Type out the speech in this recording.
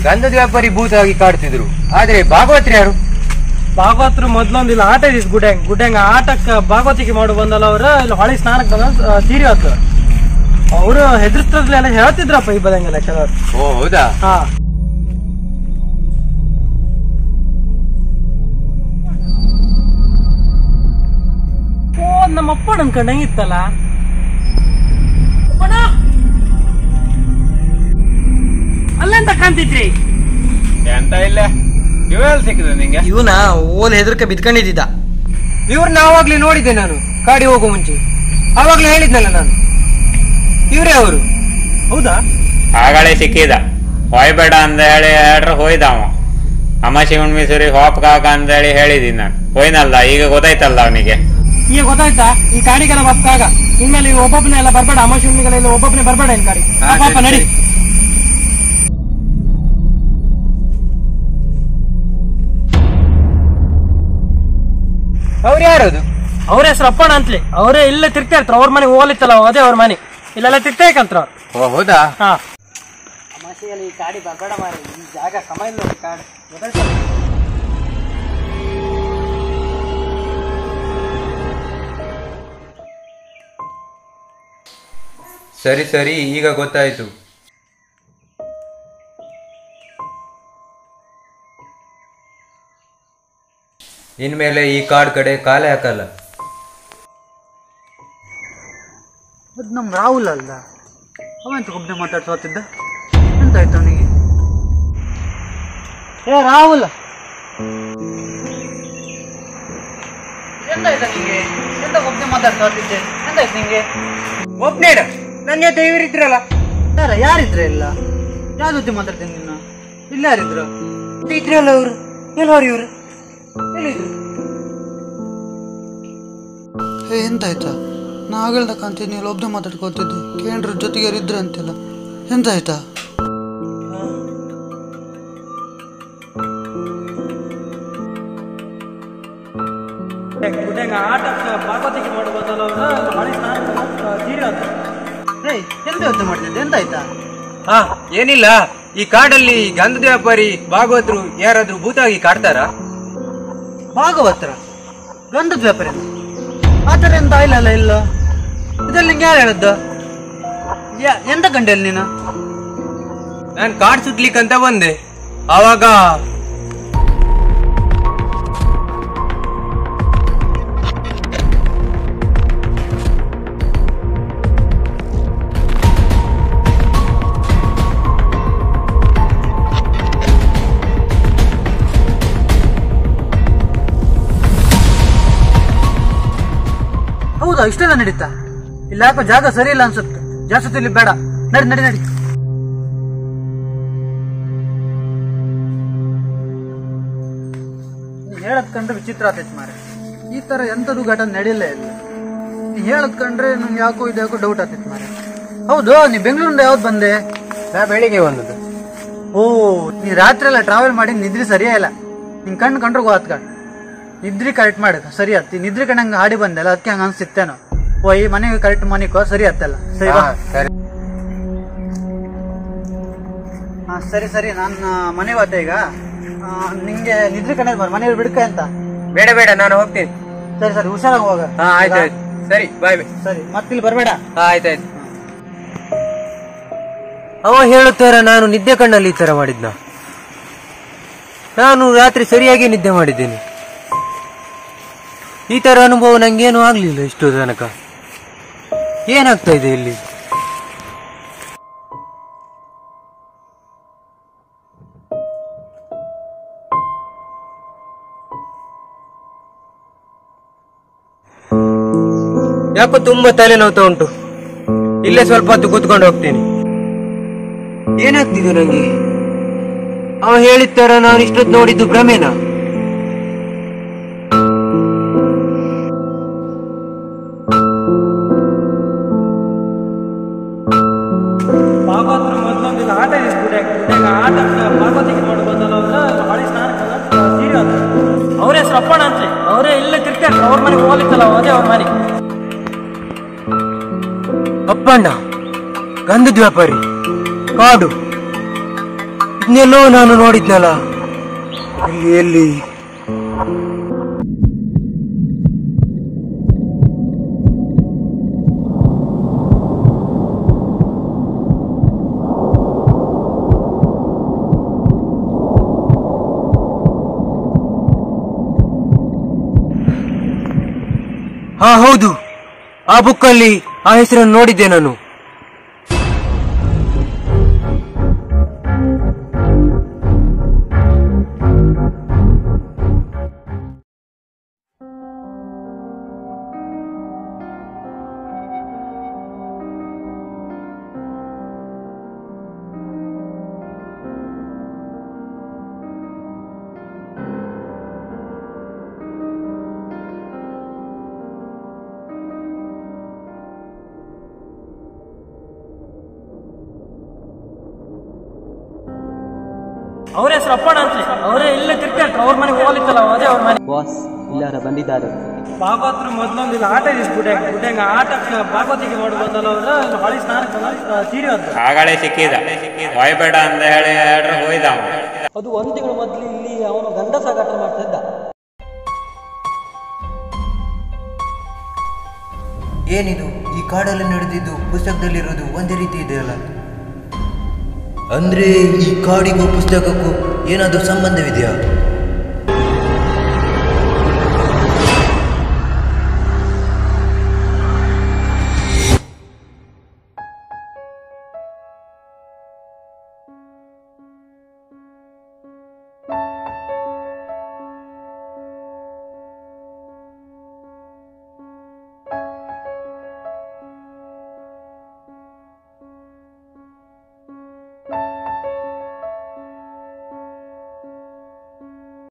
ಗಂಧದ ವ್ಯಾಪಾರಿ ಭೂತವಾಗಿ ಕಾಡ್ತಿದ್ರು ಆದ್ರೆ ಭಾಗವತ್ರಿ ಯಾರು ಭಾಗವತರು ಮೊದ್ಲೊಂದಿಲ್ಲ ಆಟ ಇದಿಸ್ ಗುಡ್ಯಾಂಗ್ ಗುಡ್ಯಾಂಗ್ ಆಟಕ್ಕೆ ಭಾಗವತಿಗೆ ಮಾಡು ಬಂದಲ್ಲ ಅವ್ರು ಇಲ್ಲಿ ಹೊಳಿ ಸ್ನಾನಕ್ಕೆ ಬಂದ ತೀರಿ ಹೊತ್ತು ಅವರು ಹೆದರ್ಸ್ತ್ರದ್ಲೆಲ್ಲ ಹೇಳ್ತಿದ್ರಪ್ಪ ಈ ಬದಂಗೆಲ್ಲ ಕೆಲವರು ಓ ಹೌದಾ ಹಾ ಓ ನಮ್ಮ ಅಪ್ಪ ಅನ್ಕೊಂಡಂಗಿತ್ತಲ್ಲ ಅಪ್ಪಣ ಅಲ್ಲೆಂತ ಕಾಣ್ತಿದ್ರಿ ಎಂತ ಇಲ್ಲ ಇವೆಲ್ಲ ಸಿಕ್ಕಿದೆ ನಿಂಗೆ ಇವನ ಓಲ್ ಹೆದರ್ಕೆ ಬಿದ್ಕೊಂಡಿದ್ದ ಇವ್ರನ್ನ ಆವಾಗ್ಲೇ ನೋಡಿದ್ದೆ ನಾನು ಕಾಡಿ ಹೋಗೋ ಮುಂಚೆ ಆವಾಗ್ಲೇ ಹೇಳಿದ್ನಲ್ಲ ನಾನು ಇವ್ರೇ ಅವರು ಹೌದಾ ಆಗಳೇ ಸಿಕ್ಕಿದ ಹೋಯ್ಬೇಡ ಅಂತ ಹೇಳಿ ಹೇಳ್ರ ಹೋಯ್ದ ಅವ ಅಮಾಸಿ ಹುಣ್ಮಿ ಸುರಿ ಹೋಪ್ ಕಾಕ ಅಂತ ಹೇಳಿ ಹೇಳಿದೀನಿ ನಾನು ಹೋಯ್ನಲ್ಲ ಈಗ ಗೊತ್ತಾಯ್ತಲ್ಲ ಅವನಿಗೆ ಈಗ ಗೊತ್ತಾಯ್ತಾ ಈ ಕಾಡಿಗೆಲ್ಲ ಬಪ್ಪಾಗ ಇನ್ಮೇಲೆ ಈ ಒಬ್ಬೊಬ್ಬನೇ ಎಲ್ಲ ಬರ್ಬೇಡ ಅಮಾಶುಣ್ಣಿಗಳೆಲ್ಲ ಒಬ್ಬೊಬ್ಬನೇ ಬರ್ಬೇಡ ಇನ್ ಕಾಡಿ ಹಾ, ಪಾಪ ಸರಿ, ನಡಿ ಸರಿ. ಅವ್ರು ಯಾರದು ಅವ್ರ ಹೆಸರು ಅಪ್ಪಣ ಅಂತಲಿ ಅವರೇ ಇಲ್ಲೇ ತಿರ್ತಾ ಇರ್ತಾರ ಅವ್ರ ಮನೆ ಹೋಲಿತ್ತಲ್ಲ ಅದೇ ಅವ್ರ ಮನೆ ಇಲ್ಲೆಲ್ಲ ತಿರ್ತಾಯ್ಕಂತ್ರ ಅವ್ರು ಓ ಹೌದಾ ಹಾ ಅಮಾಸೆಯಲ್ಲಿ ಈ ಕಾಡಿ ಬರ್ಬೇಡ ಮಾರಿ ಈ ಜಾಗ ಸಮ ಇಲ್ಲ ನೋಡಿ ಕಾಡು ಸರಿ ಸರಿ ಈಗ ಗೊತ್ತಾಯ್ತು ಇನ್ಮೇಲೆ ಈ ಕಾಡ್ ಕಡೆ ಕಾಲೇ ಹಾಕಲ್ಲ ಅದು ನಮ್ಮ ರಾಹುಲ್ ಅಲ್ದ ಅವಂತ ಒಬ್ಬನೇ ಮಾತಾಡ್ಸೋತಿದ್ದ ಎಂತಾಯ್ತು ಅವನಿಗೆ ಏ ರಾಹುಲ್ ಎಂತಾಯ್ತ ನಿಂಗೆ ಎಂತ ಒಬ್ಬನೇ ಮಾತಾಡ್ಸೋತಿದ್ದೆ ಎಂತಾಯ್ತು ನಿಂಗೆ ಒಬ್ನೇಡ ನನ್ನ ಜೊತೆ ಇವರಿದ್ರಲ್ಲ ಯಾರ ಯಾರಿದ್ರೆ ಇಲ್ಲ ಯಾರ ಜೊತೆ ಮಾತಾಡ್ತೇನೆ ನಿನ್ನ ಇಲ್ಲ ಯಾರಿದ್ರು ಇದ್ರಲ್ಲ ಅವರು ಎಲ್ಲವರು ಇವರು ಎಲ್ಲಿದ್ರು ಏ ಎಂತಾಯ್ತಾ ನಾ ಆಗಲ್ದ ಕಾಂತೀನಿ ಇಲ್ಲಿ ಒಬ್ಬನೇ ಮಾತಾಡ್ಕೋತಿದ್ದೆ ಕೇಂದ್ರ ಜೊತೆಗೆ ಯಾರು ಇದ್ರು ಅಂತಿಲ್ಲ ಎಂತಾಯ್ತಾ ಗುಡ್ಡಂಗ ಆಟಕ್ಕೆ ಭಾಗವತಿಗೆ ಮಾಡಿ ಬಂದಲ್ಲ ಅವ್ರು ಹೊಳಿ ಸ್ನಾನಕ್ಕೆ ತೀರಿ ಹೊತ್ತು ಏಯ್ ಎಂತ ಯೋಚನೆ ಮಾಡ್ತಿದ್ದೆ ಎಂತಾಯ್ತಾ ಹಾ ಏನಿಲ್ಲ ಈ ಕಾಡಲ್ಲಿ ಗಂಧದ ವ್ಯಾಪಾರಿ ಭಾಗವತರು ಯಾರಾದ್ರೂ ಭೂತಾಗಿ ಕಾಡ್ತಾರಾ ಭಾಗವತ್ರ ಗಂಧದ ವ್ಯಾಪಾರಿ ಆ ಥರ ಎಂತ ಇಲ್ಲಲ್ಲ ಇಲ್ಲ ಇದ್ರಲ್ಲಿ ನಿಂಗೆ ಯಾರು ಹೇಳದ್ದು ಯಾ ಎಂತ ಕಂಡೆ ಅಲ್ಲಿ ನೀನು ನಾನ್ ಕಾಡ್ ಸುತ್ಲಿಕ್ಕಂತ ಬಂದೆ ಆವಾಗ ಹೌದಾ ಇಷ್ಟೆಲ್ಲ ನಡೀತಾ ಇಲ್ಲ ಯಾಕೋ ಜಾಗ ಸರಿ ಇಲ್ಲ ಅನ್ಸುತ್ತೆ ಜಾಸ್ತಿ ಇಲ್ಲಿ ಬೇಡ ನಡಿ ನಡಿ ನಡಿ ನೀ ಹೇಳದ್ ಕಂಡ್ರೆ ವಿಚಿತ್ರ ಆತೈತಿ ಮಾರೆ ಈ ತರ ಎಂತದು ಘಟನೆ ನಡೀಲ್ಲ ಇಲ್ಲ ನೀ ಹೇಳದ್ ಕಂಡ್ರೆ ನಂಗೆ ಯಾಕೋ ಇದು ಯಾಕೋ ಡೌಟ್ ಆತೈತಿ ಮಾರೆ ಹೌದು ನೀ ಬೆಂಗಳೂರಿಂದ ಯಾವ್ದು ಬಂದೆ ನಾ ಬೆಳಿಗ್ಗೆ ಬಂದದ್ದು ಓ ನೀ ರಾತ್ರಿ ಎಲ್ಲ ಟ್ರಾವೆಲ್ ಮಾಡಿ ನಿದ್ರಿ ಸರಿಯೇ ಇಲ್ಲ ನಿನ್ ಕಣ್ಣು ಕಂಡ್ರೆ ಗೊತ್ತಾತ್ ಕಣ್ ನಿದ್ರಿ ಕರೆಕ್ಟ್ ಮಾಡಿ ಸರಿ ಆತ್ ಈ ನಿದ್ರಿ ಕಣ್ಣಂಗ ಹಾಡಿ ಬಂದಲ್ಲ ಅದಕ್ಕೆ ಹಂಗ ಅನ್ಸಿತ್ತೇನೋ ಓ ಈ ಮನೆಗೆ ಕರೆಕ್ಟ್ ಮನಿಕೋ ಸರಿ ಆತ್ತಲ್ಲ ಸರಿ ಬಾ. ಹಾ, ಸರಿ ಹಾ ಸರಿ ಸರಿ ನಾನು ಮನೆ ಹೋದೆ ಈಗ ಆ, ನಿಂಗೆ ನಿದ್ರಿ ಕಣ್ಣೆ ಬರ್ ಮನೆಯವ್ರು ಬಿಡ್ಕ ಅಂತ ಬೇಡ ಬೇಡ ನಾನು ಹೋಗ್ತೀನಿ ಸರಿ ಸರಿ ಹುಷಾರಾಗಿ ಹೋಗ ಹಾ ಆಯ್ತು ಆಯ್ತು ಸರಿ ಬಾಯ್ ಬಾಯ್ ಸರಿ ಮತ್ತಿಲ್ಲಿ ಬರಬೇಡ ಹಾ ಆಯ್ತಾಯ್ತು ಅವ ಹೇಳುತ್ತಾರ ನಾನು ನಿದ್ದೆ ಕಣ್ಣಲ್ಲಿ ಈ ತರ ಮಾಡಿದ್ನ ನಾನು ರಾತ್ರಿ ಸರಿಯಾಗಿ ನಿದ್ದೆ ಮಾಡಿದ್ದೇನೆ ಈ ತರ ಅನುಭವ ನಂಗೇನು ಆಗ್ಲಿಲ್ಲ ಇಷ್ಟು ತನಕ ಏನಾಗ್ತಾ ಇದೆ ಇಲ್ಲಿ ಯಾಕೋ ತುಂಬಾ ತಲೆನೋವ್ತಾ ಉಂಟು ಇಲ್ಲೇ ಸ್ವಲ್ಪ ಹೊತ್ತು ಕೂತ್ಕೊಂಡು ಹೋಗ್ತೀನಿ ಏನಾಗ್ತಿದೆ ನಂಗೆ ಅವ ಹೇಳಿದ್ದಾರ ನಾನು ಇಷ್ಟೊತ್ತು ನೋಡಿದ್ದು ಭ್ರಮೆನಾ ಭಾಗವತರು ಮೊದ್ಲೊಂದಿಲ್ಲ ಆಟ ಇದೆ ಗುಡ್ಯಾಗ ಗುಡ್ಯಾಗ ಆಟಕ್ಕೆ ಭಾಗವತಿಗೆ ಮಾಡಿ ಬಂದಲ್ಲ ಅವ್ರು ಹೊಳಿ ಸ್ನಾನಕ್ಕೆ ತೀರಿ ಹೊತ್ತು ಅವ್ರ ಹೆಸರು ಅಪ್ಪಣ ಅಂತಲಿ ಅವರೇ ಇಲ್ಲೇ ತಿರ್ತಾ ಇರ್ತಾರ ಅವ್ರ ಮನೆಗೆ ಹೋಲಿತ್ತಲ್ಲ ಅದೇ ಅವ್ರ ಮನೆ ಅಪ್ಪಣ್ಣ ಗಂಧದ ವ್ಯಾಪಾರಿ ಕಾಡು ಇದನ್ನೆಲ್ಲೋ ನಾನು ನೋಡಿದ್ನಲ್ಲ ಎಲ್ಲಿ ಎಲ್ಲಿ ಹಾ ಹೌದು ಆ ಬುಕ್ಕಲ್ಲಿ ಆ ಹೆಸರನ್ನು ನೋಡಿದ್ದೆ ನಾನು ಅವ್ರ ಹೆಸರು ಅಪ್ಪಣ ಅಂತಲೇ ಅವರೇ ಇಲ್ಲೇ ತಿರ್ಗಾಡ್ರು ಅವ್ರ ಮನೆಗೆ ಹೋಗ್ಲಿತ್ತಲ್ಲ ಅದೇ ಅವ್ರ ಮನೆ ಬಾಸ್ ಇಲ್ಲಾರ ಬಂದಿದ್ದಾರೆ ಭಾಗವತರು ಮೊದ್ಲೊಂದು ಇಲ್ಲಿ ಆಟ ಇದೆ ಗುಡ್ಯಾಂಗ ಗುಡ್ಯಾಂಗ ಆಟಕ್ಕೆ ಭಾಗವತಿಗೆ ಮಾಡಿ ಬಂದಲ್ಲ ಅವ್ರ ಇಲ್ಲಿ ಹೊಳಿ ಸ್ನಾನಕ್ಕೆ ತೀರಿ ಹೋದ್ರು ಆಗಳೇ ಸಿಕ್ಕಿದ ಹೊಯ್ಬೇಡ ಅಂತ ಹೇಳಿ ಹೇಳ್ರೆ ಹೋಯ್ದ ಅವ ಅದು ಒಂದು ತಿಂಗಳು ಮೊದಲು ಇಲ್ಲಿ ಅವನು ಗಂಡ ಸಾಗಾಟ ಮಾಡ್ತಾ ಇದ್ದ ಏನಿದು ಈ ಕಾಡಲ್ಲಿ ನಡೆದಿದ್ದು ಪುಸ್ತಕದಲ್ಲಿರೋದು ಒಂದೇ ರೀತಿ ಇದೆಯಲ್ಲ ಅಂದ್ರೆ ಈ ಕಾಡಿಗೂ ಪುಸ್ತಕಕ್ಕೂ ಏನಾದರೂ ಸಂಬಂಧವಿದೆಯಾ